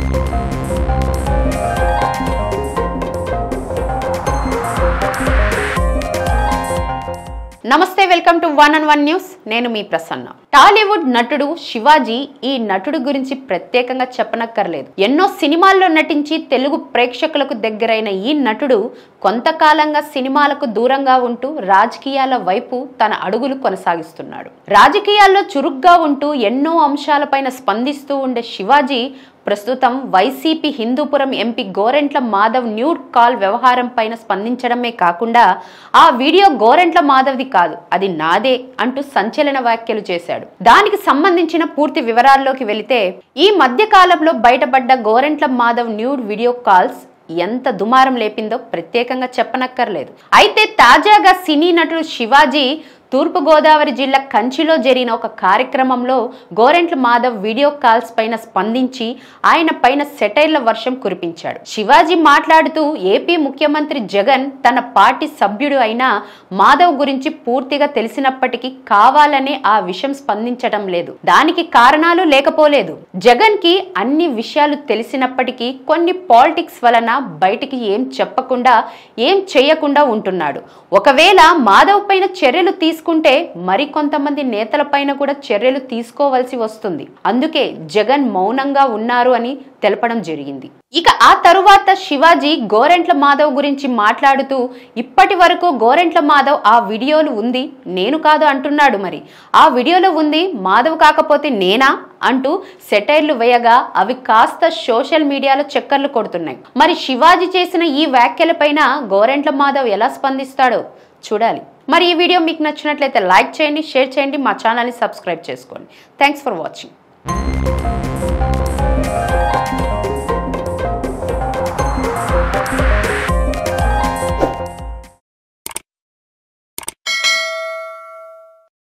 నమస్తే welcome to one and one news నేను మీ ప్రసన్న టాలీవుడ్ నటుడు శివాజీ ఈ నటుడు గురించి ప్రత్యేకంగా చెప్పనక్కర్లేదు ఎన్నో సినిమాల్లో నటించి తెలుగు ప్రేక్షకులకు దగ్గరైన ఈ నటుడు కొంతకాలంగా సినిమాలకు దూరంగా ఉంటూ రాజకీయాల వైపు తన అడుగులు కొనసాగిస్తున్నాడు రాజకీయాల్లో చురుగ్గా ఉంటూ ఎన్నో అంశాలపైన స్పందిస్తూ ఉండే శివాజీ ప్రస్తుతం YCP Hindupuram MP Gorantla Madhav nude call వ్యవహారం పైన స్పందించడమే కాకుండా ఆ వీడియో గోరెంట్ల మాధవ్ది కాదు అది నాదే అంటూ సంచలన వ్యాఖ్యలు చేశాడు దానికి సంబంధించిన పూర్తి వివరాల్లోకి వెళితే ఈ మధ్య కాలంలో బయటపడ్డ Gorantla Madhav nude video calls ఎంత దుమారం లేపిందో ప్రత్యేకంగా చెప్పనక్కర్లేదు అయితే తాజాగా సినీ నటుడు శివాజీ తూర్పుగోదావరి జిల్లా కంచిలో జరిగిన ఒక కార్యక్రమంలో గోరెంట్ల మాధవ్ వీడియో కాల్స్ పైన స్పందించి ఆయన పైన సెటైర్ల వర్షం కురిపించాడు శివాజీ మాట్లాడుతూ ఏపీ ముఖ్యమంత్రి జగన్ తన పార్టీ సభ్యుడు అయిన మాధవ్ గురించి పూర్తిగా తెలిసినప్పటికీ కావాలనే ఆ విషయం స్పందించడం లేదు దానికి కారణాలు లేకపోలేదు జగన్ కి అన్ని విషయాలు తెలిసినప్పటికీ కొన్ని పాలిటిక్స్ వలన బయటికి ఏం చెప్పకుండా ఏం చేయకుండా ఉంటున్నాడు ఒకవేళ మాధవ్ పైన చర్యలు తీసుకుంటే మరికొంతమంది నేతలపైన కూడా చర్యలు తీసుకోవాల్సి వస్తుంది అందుకే జగన్ మౌనంగా ఉన్నారు అని తెలపడం జరిగింది ఇక ఆ తరువాత శివాజీ గోరెంట్ల మాధవ్ గురించి మాట్లాడుతూ ఇప్పటి వరకు గోరెంట్ల మాధవ్ ఆ వీడియోలు ఉంది నేను కాదు అంటున్నాడు మరి ఆ వీడియోలో ఉంది మాధవ్ కాకపోతే నేనా అంటూ సెటైర్లు వేయగా అవి కాస్త సోషల్ మీడియాలో చక్కర్లు కొడుతున్నాయి మరి శివాజీ చేసిన ఈ వ్యాఖ్యలపైన గోరెంట్ల మాధవ్ ఎలా స్పందిస్తాడో చూడాలి మరి ఈ వీడియో మీకు నచ్చినట్లయితే లైక్ చేయండి షేర్ చేయండి మా ఛానల్ని సబ్స్క్రైబ్ చేసుకోండి థ్యాంక్స్ ఫర్ వాచింగ్